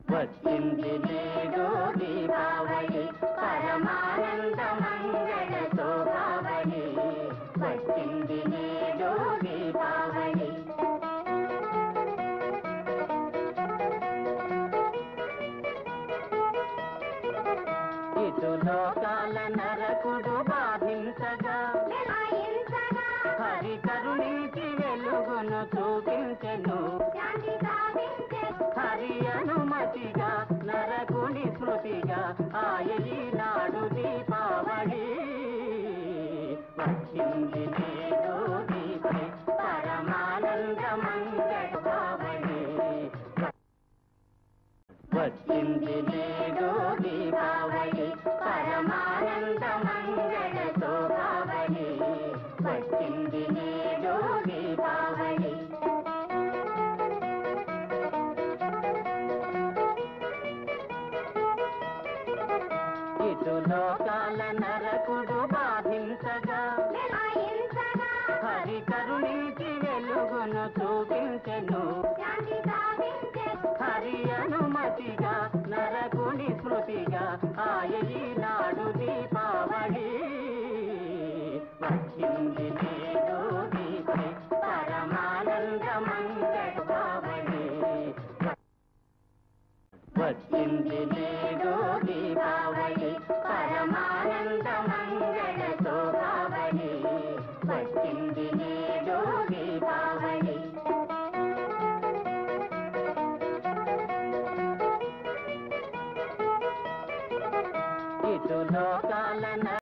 వచ్చింది నేడు దీపావళి పరమానంద మంగళ శోభావళి వచ్చింది నేడు దీపావళి ఇటు లోకాల నరకుడు బాధించగా హరి కరుణించి వెలుగును చూపించెను హరి అనుమతిగా నరకుని స్మృతిగా ఆయీ నాడు దీపావళి వచ్చింది నేడు దీపే పరమానంద మంగళావళి వచ్చింది నేడు దీపావళి పరమానంద మంగళ శోభావళి వచ్చింది నేడు దీపావళి ఇటు లోకాల నరకుడు బాధించగా హరి కరుణించి వెలుగును చూపించెను హరి అనుమతిగా నరకుని స్మృతిగా ఆయీ నాడు దీపావళి వచ్చింది నేడు దీపే పరమానంద మంగళావళి వచ్చింది నేడు దీపావళి పరమానంద మంగళ శోభావళి వచ్చింది